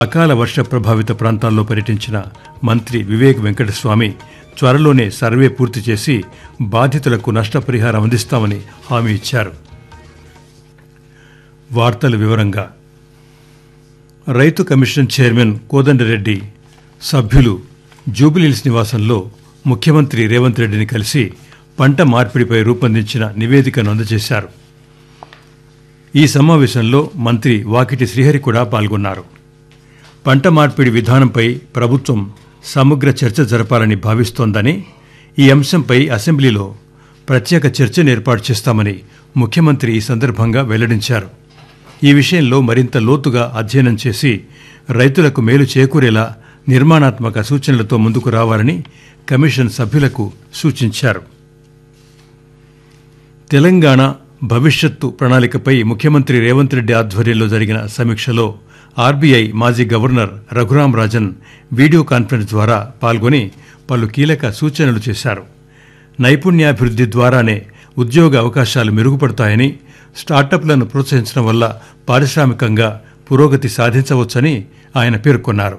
అకాల వర్ష ప్రభావిత ప్రాంతాల్లో పర్యటించిన మంత్రి వివేక్ వెంకటస్వామి త్వరలోనే సర్వే పూర్తి చేసి బాధితులకు నష్టపరిహారం అందిస్తామని హామీ ఇచ్చారు వార్తల వివరంగా రైతు కమిషన్ చైర్మన్ కోదండరెడ్డి సభ్యులు జూబిలీహిల్స్ నివాసంలో ముఖ్యమంత్రి రేవంత్ రెడ్డిని కలిసి పంట మార్పిడిపై రూపొందించిన నివేదికను అందజేశారు ఈ సమావేశంలో మంత్రి వాకిటి శ్రీహరి కూడా పాల్గొన్నారు పంట మార్పిడి విధానంపై ప్రభుత్వం సమగ్ర చర్చ జరపాలని భావిస్తోందని ఈ అంశంపై అసెంబ్లీలో ప్రత్యేక చర్చను ఏర్పాటు చేస్తామని ముఖ్యమంత్రి ఈ సందర్భంగా వెల్లడించారు ఈ విషయంలో మరింత లోతుగా అధ్యయనం చేసి రైతులకు మేలు చేకూరేలా నిర్మాణాత్మక సూచనలతో ముందుకు రావాలని కమిషన్ సభ్యులకు సూచించారు తెలంగాణ భవిష్యత్తు ప్రణాళికపై ముఖ్యమంత్రి రేవంత్ రెడ్డి ఆధ్వర్యంలో జరిగిన సమీక్షలో ఆర్బీఐ మాజీ governor Raghuram Rajan video conference ద్వారా పాల్గొని పలు కీలక సూచనలు చేశారు నైపుణ్యాభివృద్ధి ద్వారానే ఉద్యోగ అవకాశాలు మెరుగుపడతాయని స్టార్టప్లను ప్రోత్సహించడం వల్ల పారిశ్రామికంగా పురోగతి సాధించవచ్చని ఆయన పేర్కొన్నారు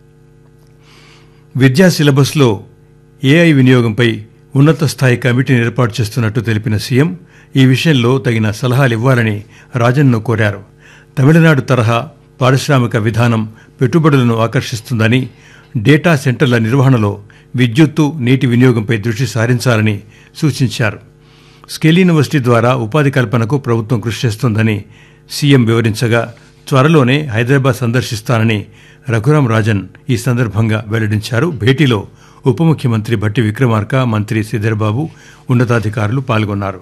విద్యా సిలబస్లో ఏఐ వినియోగంపై ఉన్నత స్థాయి కమిటీని ఏర్పాటు చేస్తున్నట్టు తెలిపిన సీఎం ఈ విషయంలో తగిన సలహాలు ఇవ్వాలని రాజన్ను కోరారు తమిళనాడు తరహా పారిశ్రామిక విధానం పెట్టుబడులను ఆకర్షిస్తుందని డేటా సెంటర్ల నిర్వహణలో విద్యుత్తు నీటి వినియోగంపై దృష్టి సారించాలని సూచించారు స్కిల్ యూనివర్సిటీ ద్వారా ఉపాధి కల్పనకు ప్రభుత్వం కృషి చేస్తోందని సీఎం వివరించగా త్వరలోనే హైదరాబాద్ సందర్శిస్తానని రఘురాం రాజన్ ఈ సందర్భంగా వెల్లడించారు భేటీలో ఉప ముఖ్యమంత్రి భట్టి విక్రమార్క మంత్రి శ్రీధర్బాబు ఉన్నతాధికారులు పాల్గొన్నారు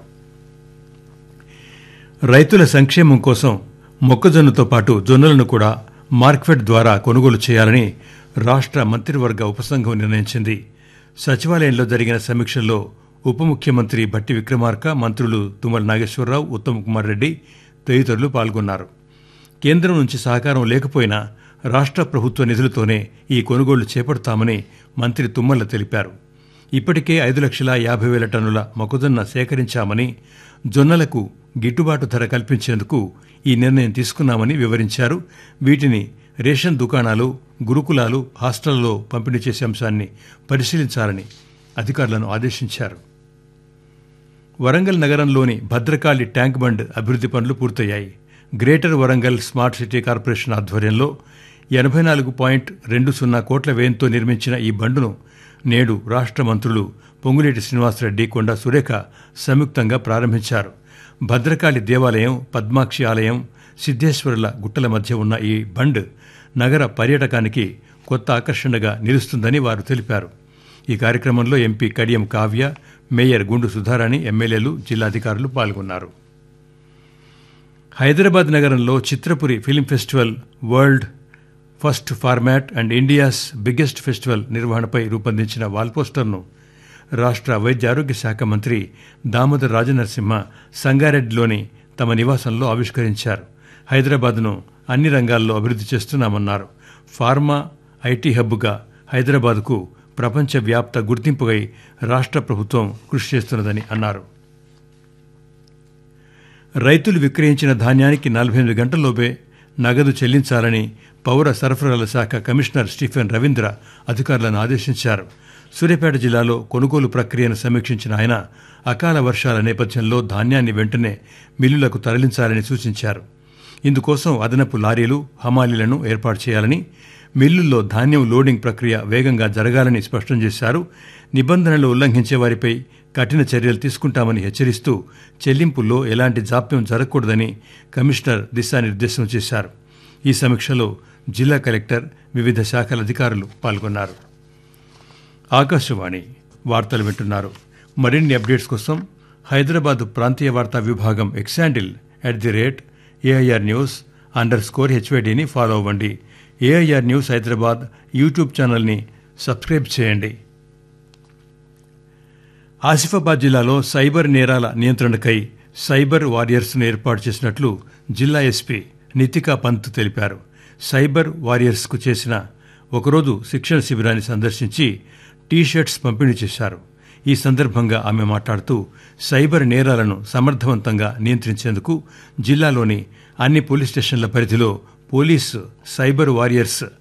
రైతుల సంక్షేమం కోసం మొక్కజొన్నతో పాటు జొన్నలను కూడా మార్క్ఫెడ్ ద్వారా కొనుగోలు చేయాలని రాష్ట్ర మంత్రివర్గ ఉపసంఘం నిర్ణయించింది సచివాలయంలో జరిగిన సమీక్షల్లో ఉప ముఖ్యమంత్రి భట్టి విక్రమార్క మంత్రులు తుమ్మల నాగేశ్వరరావు ఉత్తమ్ కుమార్ రెడ్డి తదితరులు పాల్గొన్నారు కేంద్రం నుంచి సహకారం లేకపోయినా రాష్ట్ర ప్రభుత్వ నిధులతోనే ఈ కొనుగోళ్లు చేపడతామని మంత్రి తుమ్మల తెలిపారు ఇప్పటికే ఐదు లక్షల యాభై వేల టన్నుల మొక్కజొన్న సేకరించామని జొన్నలకు గిట్టుబాటు ధర కల్పించేందుకు ఈ నిర్ణయం తీసుకున్నామని వివరించారు వీటిని రేషన్ దుకాణాలు గురుకులాలు హాస్టళ్లలో పంపిణీ చేసే అంశాన్ని పరిశీలించాలని అధికారులను ఆదేశించారు వరంగల్ నగరంలోని భద్రకాళి ట్యాంక్ బండ్ అభివృద్ధి పనులు పూర్తయ్యాయి greater Warangal smart city corporation ఆధ్వర్యంలో ఎనభై నాలుగు పాయింట్ రెండు సున్నా కోట్ల వ్యయంతో నిర్మించిన ఈ బండును నేడు రాష్ట్ర మంత్రులు పొంగులేటి శ్రీనివాసరెడ్డి కొండా సురేఖ సంయుక్తంగా ప్రారంభించారు భద్రకాళి దేవాలయం పద్మాక్షి ఆలయం సిద్ధేశ్వరుల గుట్టల మధ్య ఉన్న ఈ బండ్ నగర పర్యాటకానికి కొత్త ఆకర్షణగా నిలుస్తుందని వారు తెలిపారు ఈ కార్యక్రమంలో ఎంపీ కడియం కావ్య మేయర్ గుండు సుధారాణి ఎమ్మెల్యేలు జిల్లాధికారులు పాల్గొన్నారు హైదరాబాద్ నగరంలో Chitrapuri film festival world first format and India's biggest festival నిర్వహణపై రూపొందించిన వాల్ పోస్టర్ను రాష్ట్ర వైద్య ఆరోగ్య శాఖ మంత్రి దామోదర్ రాజనరసింహ సంగారెడ్డిలోని తమ నివాసంలో ఆవిష్కరించారు హైదరాబాద్ను అన్ని రంగాల్లో అభివృద్ధి చేస్తున్నామన్నారు ఫార్మా ఐటీ హబ్గా హైదరాబాద్కు ప్రపంచవ్యాప్త గుర్తింపుకై రాష్ట్ర ప్రభుత్వం కృషి చేస్తున్నదని అన్నారు రైతులు విక్రయించిన ధాన్యానికి నలభై ఎనిమిది గంటల్లోపే నగదు చెల్లించాలని పౌర సరఫరాల శాఖ కమిషనర్ స్టీఫెన్ రవీంద్ర అధికారులను ఆదేశించారు సూర్యాపేట జిల్లాలో కొనుగోలు ప్రక్రియను సమీక్షించిన ఆయన అకాల వర్షాల నేపథ్యంలో ధాన్యాన్ని వెంటనే మిల్లులకు తరలించాలని సూచించారు ఇందుకోసం అదనపు లారీలు హమాలీలను ఏర్పాటు చేయాలని మిల్లుల్లో ధాన్యం లోడింగ్ ప్రక్రియ వేగంగా జరగాలని స్పష్టం చేశారు నిబంధనలు ఉల్లంఘించే వారిపై కఠిన చర్యలు తీసుకుంటామని హెచ్చరిస్తూ చెల్లింపుల్లో ఎలాంటి జాప్యం జరగకూడదని కమిషనర్ దిశానిర్దేశం చేశారు ఈ సమీక్షలో జిల్లా కలెక్టర్ వివిధ శాఖల అధికారులు పాల్గొన్నారు ఆకాశవాణి వార్తలు వింటున్నారు మరిన్ని అప్డేట్స్ కోసం హైదరాబాద్ ప్రాంతీయ వార్తా విభాగం X handle at the rate AIR news underscore హెచ్వైడిని ఫాలో అవ్వండి ఏఐఆర్ న్యూస్ హైదరాబాద్ యూట్యూబ్ ఛానల్ని సబ్స్క్రైబ్ చేయండి ఆసిఫాబాద్ జిల్లాలో సైబర్ నేరాల నియంత్రణకై సైబర్ వారియర్స్ను ఏర్పాటు చేసినట్లు జిల్లా ఎస్పీ నితికా పంత్ తెలిపారు సైబర్ వారియర్స్కు చేసిన ఒకరోజు శిక్షణ శిబిరాన్ని సందర్శించి టీ షర్ట్స్ పంపిణీ చేశారు ఈ సందర్భంగా ఆమె మాట్లాడుతూ సైబర్ నేరాలను సమర్థవంతంగా నియంత్రించేందుకు జిల్లాలోని అన్ని పోలీస్ స్టేషన్ల పరిధిలో పోలీసు సైబర్ వారియర్స్